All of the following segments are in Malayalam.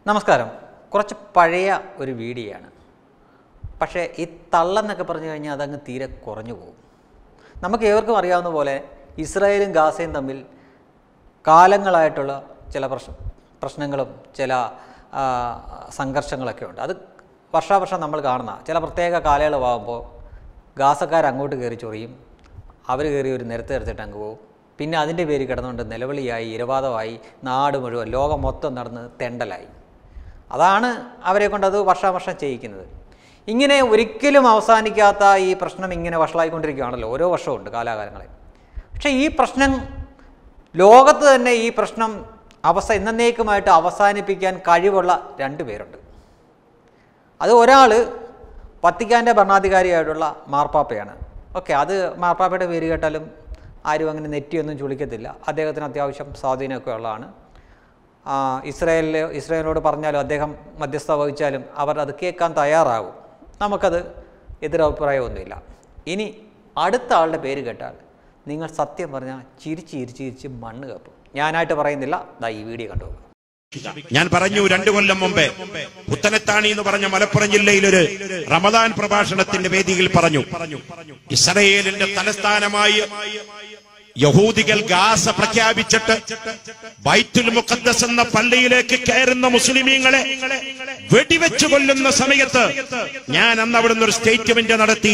നമസ്കാരം കുറച്ച് പഴയ ഒരു വീഡിയോ ആണ് പക്ഷേ ഈ തള്ളെന്നൊക്കെ പറഞ്ഞു കഴിഞ്ഞാൽ അതങ്ങ് തീരെ കുറഞ്ഞു പോകും നമുക്ക് ഏവർക്കും അറിയാവുന്ന പോലെ ഇസ്രായേലും ഗാസയും തമ്മിൽ കാലങ്ങളായിട്ടുള്ള ചില പ്രശ്ന പ്രശ്നങ്ങളും ചില ആ, സംഘർഷങ്ങളൊക്കെ ഉണ്ട് അത് വർഷാവർഷം നമ്മൾ കാണുന്ന ചില പ്രത്യേക കാലയളവാകുമ്പോൾ ഗാസക്കാർ അങ്ങോട്ട് കയറി ചൊറിയും അവർ കയറി ഒരു നിരത്ത് നിരത്തിട്ട് അങ്ങ് പോകും പിന്നെ അതിൻ്റെ പേര് കിടന്നുകൊണ്ട് നിലവിളിയായി ഇരവാദമായി നാട് മുഴുവൻ ലോകം മൊത്തം നടന്ന് തെണ്ടലായി അതാണ് അവരെ കൊണ്ട് അത് വർഷാവർഷം ചെയ്യിക്കുന്നത് ഇങ്ങനെ ഒരിക്കലും അവസാനിക്കാത്ത ഈ പ്രശ്നം ഇങ്ങനെ വഷളായിക്കൊണ്ടിരിക്കുകയാണല്ലോ ഓരോ വർഷവും ഉണ്ട് കാലാകാലങ്ങളിൽ പക്ഷേ ഈ പ്രശ്നം ലോകത്ത് തന്നെ ഈ പ്രശ്നം അവസ്ഥ എന്നേക്കുമായിട്ട് അവസാനിപ്പിക്കാൻ കഴിവുള്ള രണ്ട് പേരുണ്ട് അത് ഒരാൾ വത്തിക്കാൻ്റെ ഭരണാധികാരിയായിട്ടുള്ള മാർപ്പാപ്പയാണ് ഓക്കെ അത് മാർപ്പാപ്പയുടെ പേര് കേട്ടാലും ആരും അങ്ങനെ നെറ്റിയൊന്നും ചുളിക്കത്തില്ല അദ്ദേഹത്തിന് അത്യാവശ്യം സ്വാധീനമൊക്കെ ഉള്ളതാണ് ആ, ഇസ്രായേലിൽ ഇസ്രായേലിനോട് പറഞ്ഞാലും അദ്ദേഹം മധ്യസ്ഥ വഹിച്ചാലും അവർ അത് കേൾക്കാൻ തയ്യാറാകും നമുക്കത് എതിരഭിപ്രായമൊന്നുമില്ല ഇനി അടുത്ത ആളുടെ പേര് കേട്ടാൽ നിങ്ങൾ സത്യം പറഞ്ഞാൽ ചിരിച്ച് ചിരിച്ച് ചിരിച്ച് മണ്ണ് കപ്പും ഞാനായിട്ട് പറയുന്നില്ല ദാ ഈ വീഡിയോ കണ്ടു ഞാൻ പറഞ്ഞു രണ്ടു കൊല്ലം മുമ്പേ പുത്തനത്താണി എന്ന് പറഞ്ഞ മലപ്പുറം ജില്ലയിലൊരു റമദാൻ പ്രഭാഷണത്തിന്റെ വേദിയിൽ പറഞ്ഞു ഇസ്രയേലിന്റെ തലസ്ഥാനമായി യഹൂദികൾ ഗാസ പ്രഖ്യാപിച്ചിട്ട് ബൈത്തുൽ മുഖദ്ദസ് എന്ന പള്ളിയിലേക്ക് കയറുന്ന മുസ്ലിമീങ്ങളെ വെടിവെച്ചു കൊല്ലുന്ന സമയത്ത് ഞാൻ അന്ന് അവിടുന്ന് ഒരു സ്റ്റേറ്റ്മെന്റ് നടത്തി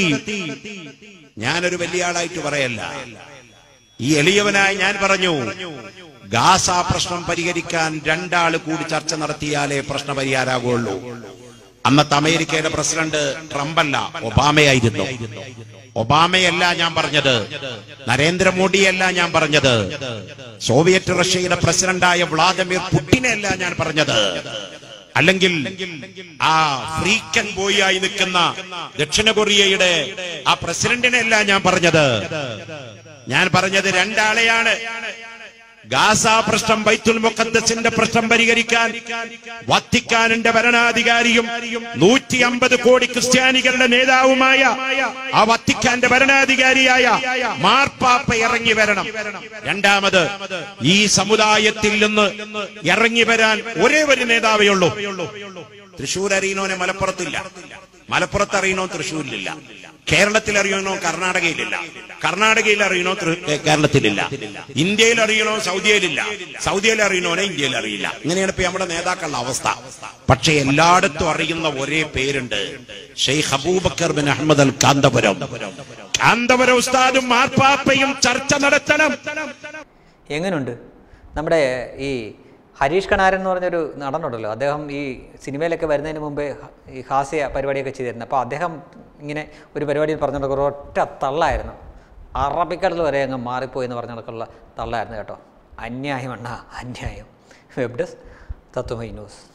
ഞാനൊരു വലിയ ആളായിട്ട് പറയല്ല ഈ എളിയവനായി ഞാൻ പറഞ്ഞു ഗാസ പ്രശ്നം പരിഹരിക്കാൻ രണ്ടാള് കൂടി ചർച്ച നടത്തിയാലേ പ്രശ്ന പരിഹാരാകുള്ളൂ അന്നത്തെ അമേരിക്കയുടെ പ്രസിഡന്റ് ട്രംപല്ല ഒബാമയായിരുന്നു ഒബാമയല്ല ഞാൻ പറഞ്ഞത് നരേന്ദ്രമോദിയല്ല ഞാൻ പറഞ്ഞത് സോവിയറ്റ് റഷ്യയുടെ പ്രസിഡന്റായ വ്ളാദിമിർ പുടിനെയല്ല ഞാൻ പറഞ്ഞത് അല്ലെങ്കിൽ ആ ഫ്രീക്കൻ ബോയ് ആയി നിൽക്കുന്ന ദക്ഷിണ കൊറിയയുടെ ആ പ്രസിഡന്റിനെയല്ല ഞാൻ പറഞ്ഞത് ഞാൻ പറഞ്ഞത് രണ്ടാളെയാണ് ഗാസ പ്രശ്നം ബൈത്തുൽ മുഖദ്ദസിന്റെ പ്രശ്നം പരിഹരിക്കാൻ വത്തിക്കാനിന്റെ ഭരണാധികാരിയും നൂറ്റി അമ്പത് കോടി ക്രിസ്ത്യാനികളുടെ നേതാവുമായ ആ വത്തിക്കാന്റെ ഭരണാധികാരിയായ മാർപ്പാപ്പ ഇറങ്ങി വരണം രണ്ടാമത് ഈ സമുദായത്തിൽ നിന്ന് ഇറങ്ങി വരാൻ ഒരേ ഒരു നേതാവേ ഉള്ളൂ തൃശൂർ അറിയണോനെ മലപ്പുറത്തില്ല മലപ്പുറത്ത് അറിയണോ തൃശ്ശൂരിലില്ല കേരളത്തിൽ അറിയണോ കർണാടകയിലില്ല കർണാടകയിൽ അറിയണോ തൃ- ഏ, കേരളത്തിലില്ല ഇന്ത്യയിൽ അറിയണോ സൗദിയിലില്ല സൗദിയിൽ അറിയണോനെ ഇന്ത്യയിൽ അറിയില്ല ഇങ്ങനെയാണ് ഇപ്പൊ നമ്മുടെ നേതാക്കളുടെ അവസ്ഥ പക്ഷെ എല്ലായിടത്തും അറിയുന്ന ഒരേ പേരുണ്ട് ഷെയ്ഖ് അബൂബക്കർ ബിൻ അഹമ്മദ് അൽ കാന്തപുരം കാന്തപുരം ഉസ്താദും മാർപ്പാപ്പയും ചർച്ച നടത്തണം എങ്ങനെയുണ്ട് നമ്മുടെ ഈ ഹരീഷ് കണാരൻ എന്ന് പറഞ്ഞൊരു നടനുണ്ടല്ലോ അദ്ദേഹം ഈ സിനിമയിലൊക്കെ വരുന്നതിന് മുമ്പേ ഹ- ഈ ഹാസ്യ പരിപാടിയൊക്കെ ചെയ്തിരുന്നു അപ്പോൾ അദ്ദേഹം ഇങ്ങനെ ഒരു പരിപാടിയിൽ പറഞ്ഞിട്ട് ഒറ്റ തള്ളായിരുന്നു അറബിക്കടൽ വരെ അങ്ങ് മാറിപ്പോയി എന്ന് പറഞ്ഞിടക്കുള്ള തള്ളായിരുന്നു കേട്ടോ അന്യായം അണ്ണ അന്യായം വെബ് ഡെസ്ക് തത്വമൈ ന്യൂസ്